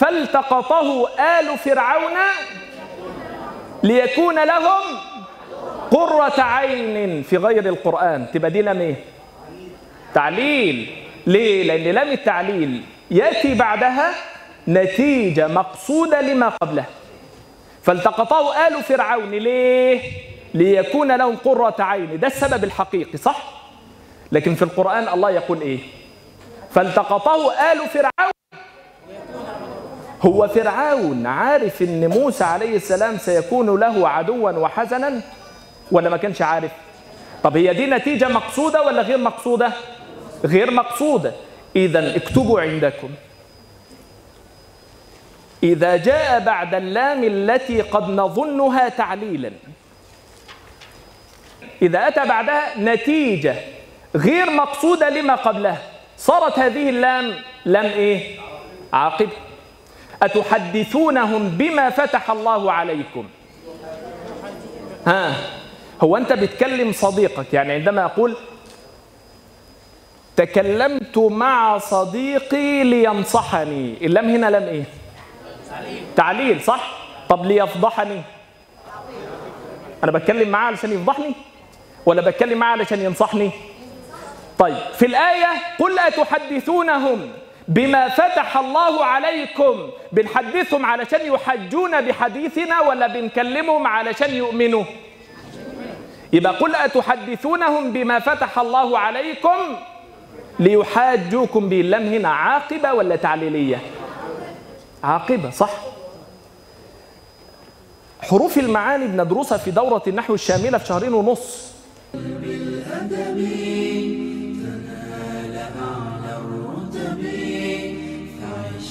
فالتقطه آل فرعون ليكون لهم قرة عين في غير القرآن تبقى دي لام ايه تعليل ليه لأن لام التعليل يأتي بعدها نتيجة مقصودة لما قبله فالتقطه آل فرعون ليه ليكون لهم قرة عين ده السبب الحقيقي صح لكن في القرآن الله يقول ايه فالتقطه آل فرعون هو فرعون عارف ان موسى عليه السلام سيكون له عدوا وحزنا ولا ما كانش عارف طب هي دي نتيجة مقصودة ولا غير مقصودة غير مقصودة اذا اكتبوا عندكم إذا جاء بعد اللام التي قد نظنها تعليلا إذا أتى بعدها نتيجة غير مقصودة لما قبلها صارت هذه اللام لام إيه؟ عاقبة أتحدثونهم بما فتح الله عليكم ها هو أنت بتكلم صديقك يعني عندما أقول تكلمت مع صديقي لينصحني اللام هنا لام إيه؟ تعليل صح؟ طب ليفضحني أنا بتكلم معاه علشان يفضحني ولا بتكلم معاه علشان ينصحني؟ طيب في الآية قل أتحدثونهم بما فتح الله عليكم بنحدثهم علشان يحجون بحديثنا ولا بنكلمهم علشان يؤمنوا يبقى قل أتحدثونهم بما فتح الله عليكم ليحاجوكم به اللام هنا عاقبة ولا تعليلية عاقبة صح حروف المعاني بندرسها في دورة النحو الشاملة في شهرين ونص بالأدب تنال أعلى الرتب فعش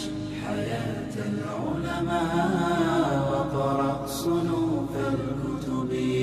حياة العلماء وقرأ صنوف الكتب